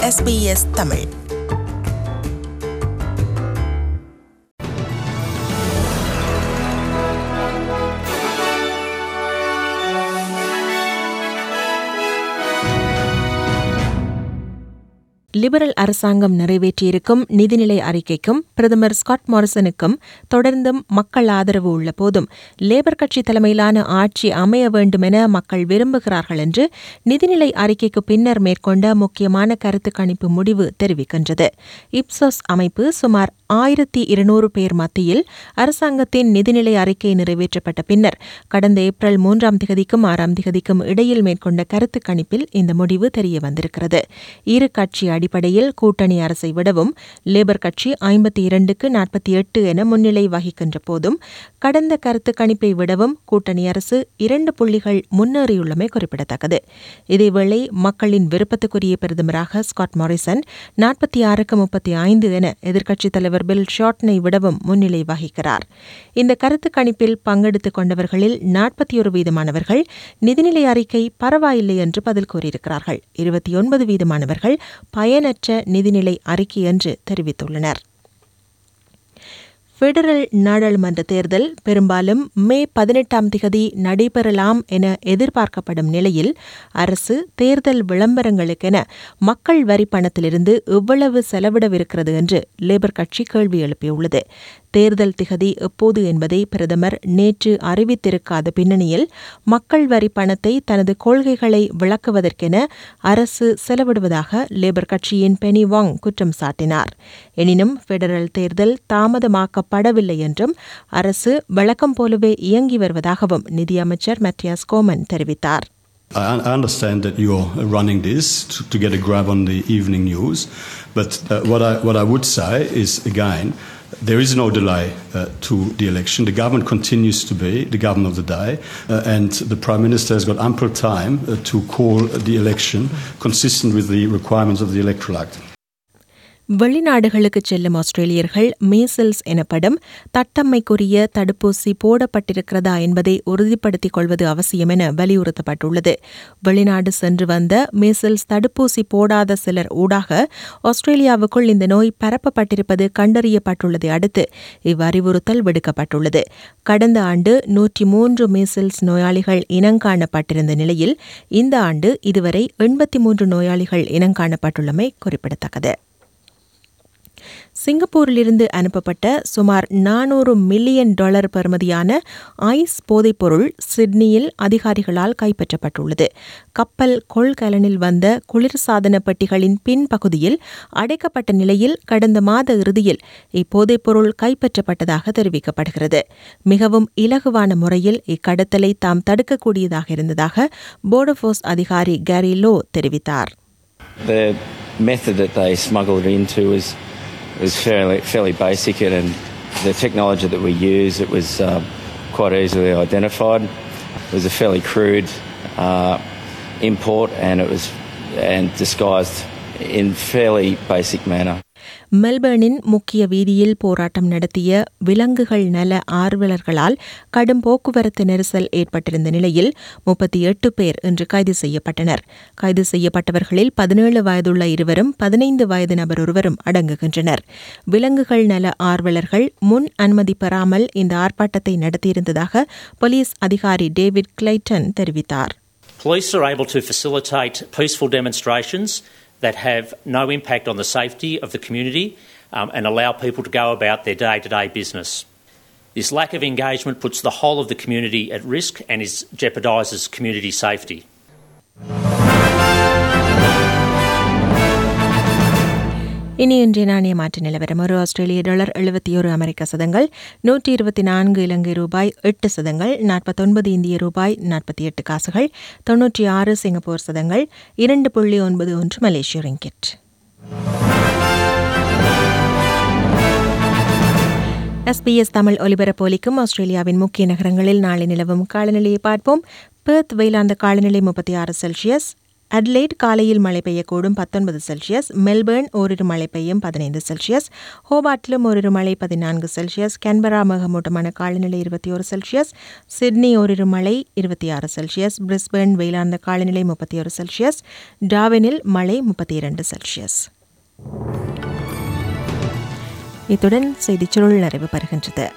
SBS Tamil liberal அரசாங்கம் நிறைவேற்றியிருக்கும் நிதிநிலை அறிக்கைக்கும் பிரதமர் ஸ்காட் மாரிசனுக்கும் தொடர்ந்தும் மக்கள் ஆதரவு உள்ள போதும் லேபர் கட்சி தலைமையிலான ஆட்சி அமைய வேண்டும் என மக்கள் விரும்புகிறார்கள் என்று நிதிநிலை அறிக்கைக்கு பின்னர் மேற்கொண்ட முக்கியமான கருத்து கணிப்பு முடிவு தெரிவிக்கின்றது இப்சோஸ் அமைப்பு சுமார் ஆயிரத்தி இருநூறு பேர் மத்தியில் அரசாங்கத்தின் நிதிநிலை அறிக்கை நிறைவேற்றப்பட்ட பின்னர் கடந்த ஏப்ரல் மூன்றாம் திகதிக்கும் ஆறாம் திகதிக்கும் இடையில் மேற்கொண்ட கருத்து கணிப்பில் இந்த முடிவு தெரிய வந்திருக்கிறது இரு கட்சி அடிப்படையில் கூட்டணி அரசை விடவும் லேபர் கட்சி ஐம்பத்தி இரண்டுக்கு நாற்பத்தி எட்டு என முன்னிலை வகிக்கின்ற போதும் கடந்த கருத்து கணிப்பை விடவும் கூட்டணி அரசு இரண்டு புள்ளிகள் முன்னேறியுள்ளமை குறிப்பிடத்தக்கது இதேவேளை மக்களின் விருப்பத்துக்குரிய பிரதமராக ஸ்காட் மாரிசன் நாற்பத்தி ஆறுக்கு முப்பத்தி ஐந்து என எதிர்க்கட்சித் தலைவர் பில் ஷார்ட்னை விடவும் முன்னிலை வகிக்கிறார் இந்த கருத்து கணிப்பில் பங்கெடுத்துக் கொண்டவர்களில் நாற்பத்தி ஒரு வீதமானவர்கள் நிதிநிலை அறிக்கை பரவாயில்லை என்று பதில் கூறியிருக்கிறார்கள் இருபத்தி ஒன்பது வீதமானவர்கள் பயனற்ற நிதிநிலை அறிக்கை என்று தெரிவித்துள்ளனர் பெடரல் நாடாளுமன்ற தேர்தல் பெரும்பாலும் மே பதினெட்டாம் திகதி நடைபெறலாம் என எதிர்பார்க்கப்படும் நிலையில் அரசு தேர்தல் விளம்பரங்களுக்கென மக்கள் வரி பணத்திலிருந்து எவ்வளவு செலவிடவிருக்கிறது என்று லேபர் கட்சி கேள்வி எழுப்பியுள்ளது தேர்தல் திகதி எப்போது என்பதை பிரதமர் நேற்று அறிவித்திருக்காத பின்னணியில் மக்கள் வரி பணத்தை தனது கொள்கைகளை விளக்குவதற்கென அரசு செலவிடுவதாக லேபர் கட்சியின் பெனி வாங் குற்றம் சாட்டினார் எனினும் பெடரல் தேர்தல் தாமதமாக்கப்படவில்லை என்றும் அரசு வழக்கம் போலவே இயங்கி வருவதாகவும் நிதியமைச்சர் மத்தியாஸ் கோமன் தெரிவித்தார் I un- I understand that you're running this to, to get a grab on the evening news, but uh, what, I, what I would say is again, there is no delay uh, to the election. The government continues to be the government of the day, uh, and the Prime Minister has got ample time uh, to call the election consistent with the requirements of the Electoral Act. வெளிநாடுகளுக்கு செல்லும் ஆஸ்திரேலியர்கள் measles எனப்படும் தட்டம்மைக்குரிய தடுப்பூசி போடப்பட்டிருக்கிறதா என்பதை உறுதிப்படுத்திக் கொள்வது அவசியம் என வலியுறுத்தப்பட்டுள்ளது வெளிநாடு சென்று வந்த மீசல்ஸ் தடுப்பூசி போடாத சிலர் ஊடாக ஆஸ்திரேலியாவுக்குள் இந்த நோய் பரப்பப்பட்டிருப்பது கண்டறியப்பட்டுள்ளதை அடுத்து இவ்வறிவுறுத்தல் விடுக்கப்பட்டுள்ளது கடந்த ஆண்டு நூற்றி மூன்று மீசல்ஸ் நோயாளிகள் இனங்காணப்பட்டிருந்த நிலையில் இந்த ஆண்டு இதுவரை எண்பத்தி மூன்று நோயாளிகள் இனங்காணப்பட்டுள்ளமை குறிப்பிடத்தக்கது சிங்கப்பூரிலிருந்து அனுப்பப்பட்ட சுமார் நானூறு மில்லியன் டாலர் பெறுமதியான ஐஸ் போதைப்பொருள் சிட்னியில் அதிகாரிகளால் கைப்பற்றப்பட்டுள்ளது கப்பல் கொள்கலனில் வந்த குளிர்சாதன பெட்டிகளின் பின்பகுதியில் அடைக்கப்பட்ட நிலையில் கடந்த மாத இறுதியில் இப்போதைப்பொருள் கைப்பற்றப்பட்டதாக தெரிவிக்கப்படுகிறது மிகவும் இலகுவான முறையில் இக்கடத்தலை தாம் தடுக்கக்கூடியதாக இருந்ததாக போர்டோபோஸ் அதிகாரி கேரி லோ தெரிவித்தார் The method that they smuggled it into was was fairly fairly basic, and the technology that we use it was uh, quite easily identified. It was a fairly crude uh, import, and it was and disguised in fairly basic manner. மெல்பர்னின் முக்கிய வீதியில் போராட்டம் நடத்திய விலங்குகள் நல ஆர்வலர்களால் கடும் போக்குவரத்து நெரிசல் ஏற்பட்டிருந்த நிலையில் முப்பத்தி எட்டு பேர் இன்று கைது செய்யப்பட்டனர் கைது செய்யப்பட்டவர்களில் பதினேழு வயதுள்ள இருவரும் பதினைந்து வயது நபர் ஒருவரும் அடங்குகின்றனர் விலங்குகள் நல ஆர்வலர்கள் முன் அனுமதி பெறாமல் இந்த ஆர்ப்பாட்டத்தை நடத்தியிருந்ததாக போலீஸ் அதிகாரி டேவிட் கிளைட்டன் தெரிவித்தார் Police are able to facilitate peaceful demonstrations that have no impact on the safety of the community um, and allow people to go about their day to day business. This lack of engagement puts the whole of the community at risk and is, jeopardises community safety. இனி இன்றைய நாணய மாற்று நிலவரம் ஒரு ஆஸ்திரேலிய dollar எழுபத்தி ஒரு அமெரிக்க சதங்கள் நூற்றி இருபத்தி நான்கு இலங்கை ரூபாய் எட்டு சதங்கள் நாற்பத்தொன்பது இந்திய ரூபாய் நாற்பத்தி எட்டு காசுகள் தொன்னூற்றி ஆறு சிங்கப்பூர் சதங்கள் இரண்டு புள்ளி ஒன்பது ஒன்று மலேசிய ரிங்கெட் எஸ்பிஎஸ் தமிழ் ஒலிபரப்பொலிக்கும் ஆஸ்திரேலியாவின் முக்கிய நகரங்களில் நாளை நிலவும் காலநிலையை பார்ப்போம் பெர்த் வெயிலாந்த காலநிலை முப்பத்தி ஆறு செல்சியஸ் அட்லைட் காலையில் மழை பெய்யக்கூடும் பத்தொன்பது செல்சியஸ் மெல்பர்ன் ஓரிரு மழை பெய்யும் பதினைந்து செல்சியஸ் ஹோபார்ட்டிலும் ஓரிரு மழை பதினான்கு செல்சியஸ் கேன்பரா மேகமூட்டமான காலநிலை இருபத்தி ஒரு செல்சியஸ் சிட்னி ஓரிரு மழை இருபத்தி ஆறு செல்சியஸ் பிரிஸ்பர்ன் வெயிலார்ந்த காலநிலை முப்பத்தி ஒரு செல்சியஸ் டாவினில் மழை முப்பத்தி இரண்டு செல்சியஸ் இத்துடன் செய்திச் சுருள் நிறைவு பெறுகின்றது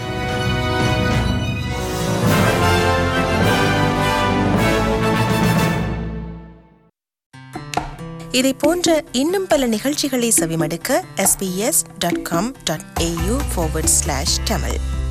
இதை போன்ற இன்னும் பல நிகழ்ச்சிகளை செவிமடுக்க sbs.com.au forward slash tamil